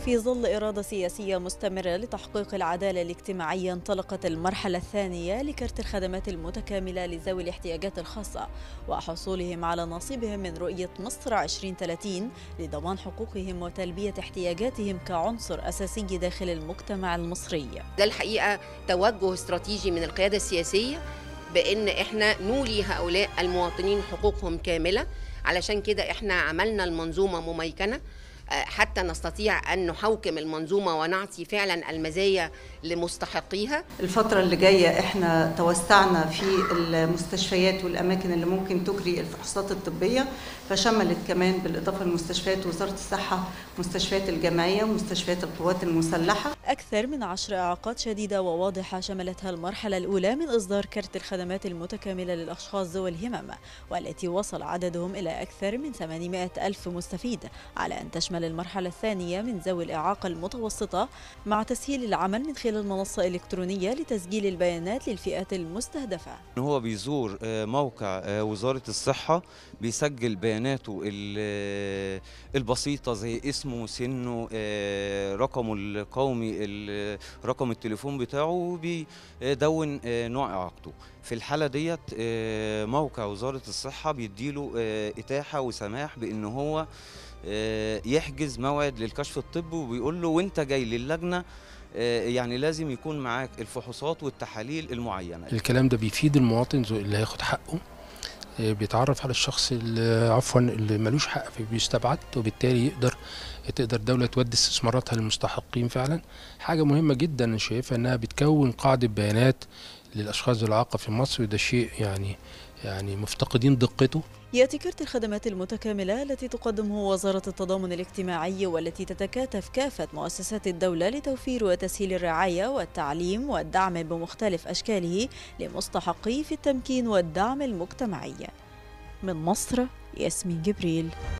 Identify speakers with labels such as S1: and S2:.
S1: في ظل إرادة سياسية مستمرة لتحقيق العدالة الاجتماعية انطلقت المرحلة الثانية لكرت الخدمات المتكاملة لذوي الاحتياجات الخاصة وحصولهم على نصيبهم من رؤية مصر 2030 لضمان حقوقهم وتلبية احتياجاتهم كعنصر أساسي داخل المجتمع المصري
S2: ده الحقيقة توجه استراتيجي من القيادة السياسية بأن احنا نولي هؤلاء المواطنين حقوقهم كاملة علشان كده احنا عملنا المنظومة مميكنة حتى نستطيع أن نحوكم المنظومة ونعطي فعلا المزايا لمستحقيها
S3: الفترة اللي جاية احنا توسعنا في المستشفيات والأماكن اللي ممكن تجري الفحوصات الطبية فشملت كمان بالإضافة لمستشفيات وزارة الصحة مستشفيات الجامعية ومستشفيات القوات المسلحة
S1: أكثر من عشر إعاقات شديدة وواضحة شملتها المرحلة الأولى من إصدار كرت الخدمات المتكاملة للأشخاص ذوي الهمم والتي وصل عددهم إلى أكثر من 800 ألف مستفيد على أن تشمل المرحلة الثانية من ذوي الإعاقة المتوسطة مع تسهيل العمل من خلال منصة إلكترونية لتسجيل البيانات للفئات المستهدفة
S4: هو بيزور موقع وزارة الصحة بيسجل بياناته البسيطة زي اسمه سنه رقمه القومي رقم التليفون بتاعه وبيدون نوع إعاقته في الحالة ديت موقع وزارة الصحة بيديله إتاحة وسماح بأن هو يحجز موعد للكشف الطبي وبيقول له وانت جاي للجنه يعني لازم يكون معاك الفحوصات والتحاليل المعينه
S5: الكلام ده بيفيد المواطن اللي هياخد حقه بيتعرف على الشخص اللي عفوا اللي ملوش حق فبيستبعد وبالتالي يقدر تقدر الدوله تودي استثماراتها للمستحقين فعلا حاجه مهمه جدا انا شايفها انها بتكون قاعده بيانات للاشخاص ذوي الاعاقه في مصر وده شيء يعني يعني مفتقدين دقته
S1: ياتي كرت الخدمات المتكامله التي تقدمه وزاره التضامن الاجتماعي والتي تتكاتف كافه مؤسسات الدوله لتوفير وتسهيل الرعايه والتعليم والدعم بمختلف اشكاله لمستحقي في التمكين والدعم المجتمعي من مصر ياسمين جبريل